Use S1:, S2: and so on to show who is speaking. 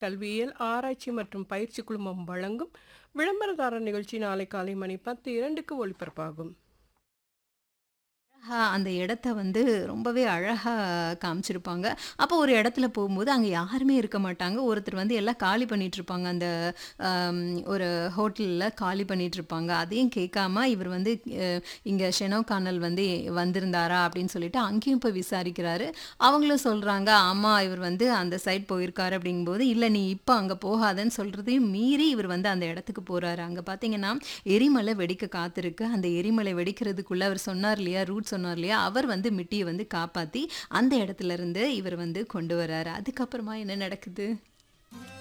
S1: கல்வியியல் ஆராய்ச்சி மற்றும் பயிற்சி குழுமம் வழங்கும் விளம்பரதாரர் நிகழ்ச்சி நாளை காலை மணி பத்து இரண்டுக்கு ஒளிபரப்பாகும்
S2: அழகா அந்த இடத்த வந்து ரொம்பவே அழகா காமிச்சிருப்பாங்க. அப்போ ஒரு இடத்துல போகும்போது அங்க யாருமே இருக்க மாட்டாங்க. ஒருத்தர் வந்து எல்லாம் காலி பண்ணிட்டுருப்பாங்க. அந்த அம் ஒரு ஹோட்டல்ல காலி பண்ணிட்டுருப்பாங்க. அதையும் கேட்காம இவர் வந்து அ இங்க ஷெனோ கானல் வந்து வந்திருந்தாரா? அப்படின்னு சொல்லிட்டு அங்கேயும் போய் விசாரிக்கிறாரு. அவங்களும் சொல்றாங்க, ஆமா இவர் வந்து அந்த சைட் போயிருக்காரு அப்படிங்கும்போது, இல்ல நீ இப்ப அங்க போகாதன்னு சொல்றதையும் மீறி இவர் வந்து அந்த இடத்துக்கு போறாரு. அங்க பார்த்தீங்கன்னா, எரிமலை வெடிக்க காத்திருக்கு. அந்த எரிமலை வெடிக்கிறதுக்குள்ள அவர் சொன்னார் இல்லையா? ரூட் சொன்னார் இல்லையா? அவர் வந்து மிட்டிய வந்து காப்பாத்தி அந்த இடத்துல இருந்து இவர் வந்து கொண்டு வராரு. அதுக்கப்புறமா என்ன நடக்குது?